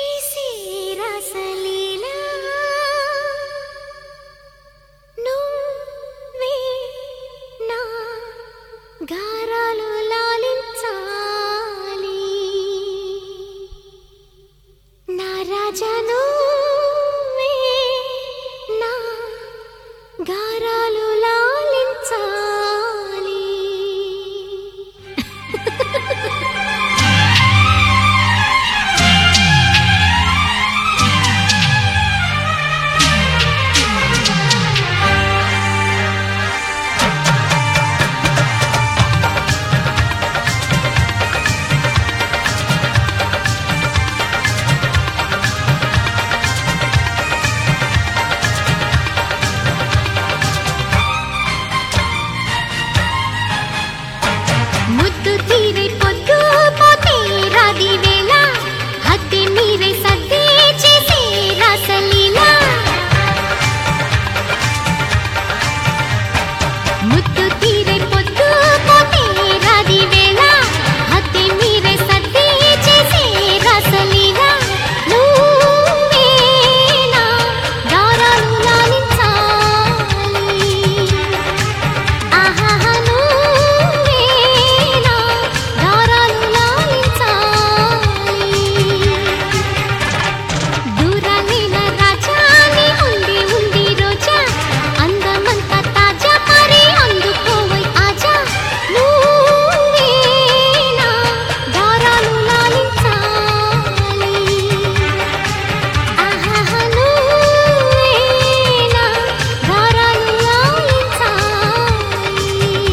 చేసే రసలీలా నువ్వే నా గారాలు లాలించాలి నా రాజా నువ్వే నా గారాలు లాలించాలి ముద్దు తీరే పొద్దు పోతే రాది వేళ హద్ది మీరే సద్ది చేసే రసలీలా ముద్దు తీరే పొద్దు పోతే రాది వేళ హద్ది మీరే సద్ది చేసే రసలీలా నువ్వే నా గారాలు లాలించాలి ఆహాహా నువ్వే నా గారాలు లాలించాలి దూరాలైన రాజాని ఉండి ఉండి రోజా అందమంతా తాజా మరి అందుకోవై ఆజా నువ్వే నా గారాలు లాలించాలి ఆహాహా నువ్వే నా గారాలు లాలించాలి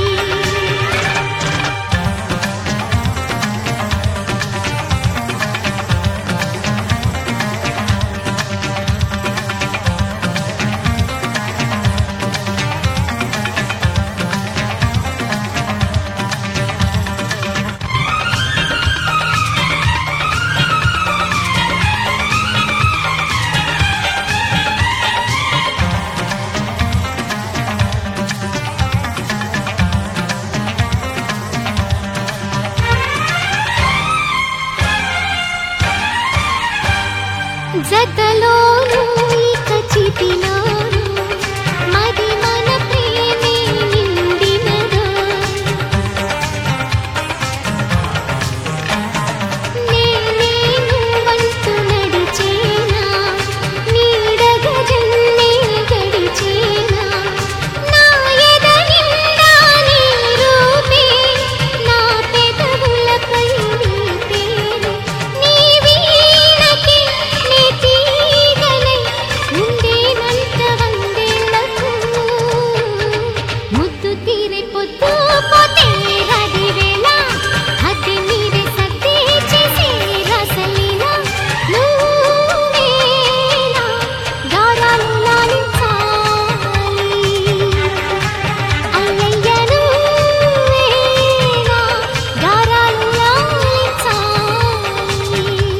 జతలోను ఇక చితిలోను మది మన ప్రేమే నిండినదో నేనేను వంతు నడిచేనా నీడగ జన్మే గడిచేనా నా ఎద నిండా నీ రూపే నా పెదవులపై నీ పేరు నీ వీణకి నీ తీగలై ఉండేనంత వందేళ్లకు ముద్దు తీరే పొద్దు పోతే రది వేళ హద్ది మీరే సద్ది చేసే రసలీలా నువ్వే నా గారాలు లాలించాలి అయ్యయ్య నువ్వే నా గారాలు లాలించాలి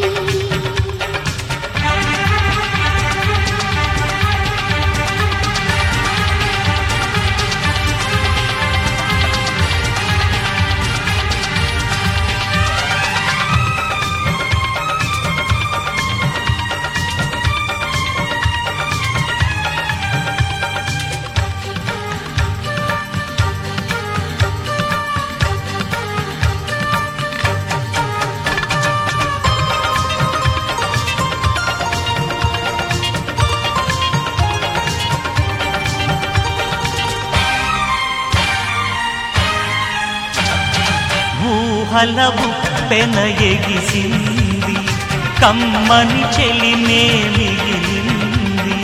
ఊహల ఉప్పెన ఎగిసింది కమ్మని చెలినే మిగిలింది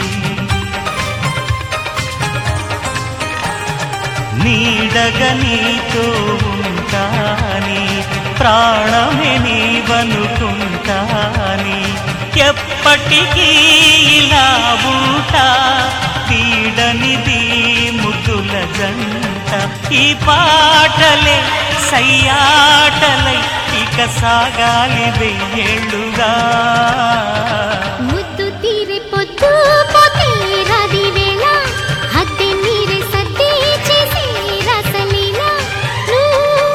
నీడగ నీతో ఉంటాని ప్రాణమే నీవనుకుంటాని ఎప్పటికీ ఇలా ఉంటా వీడనిది ముద్దుల జంట ఈ పాటలే సయ్యాటలై ఇక సాగాలి వెయ్యేళ్ళుగా ముద్దు తీరే పొద్దు పోతే రది వేళ హద్ది మీరే సద్ది చేసే రసలీలా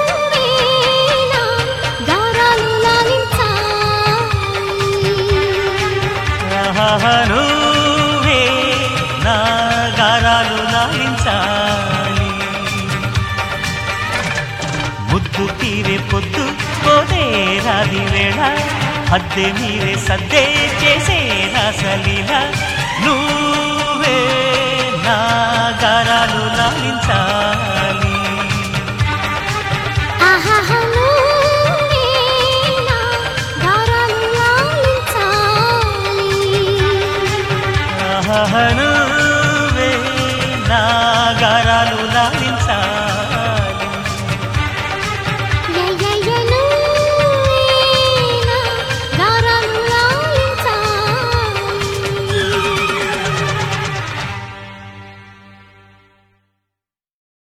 నువ్వే నా గారాలు లాలించాలి నువ్వే నా గారాలు లాలించాలి ముద్దు తీరే పొద్దు పోదే రాది వేళ అద్దె మీరే సద్దే చేసే రాసలీల నువ్వే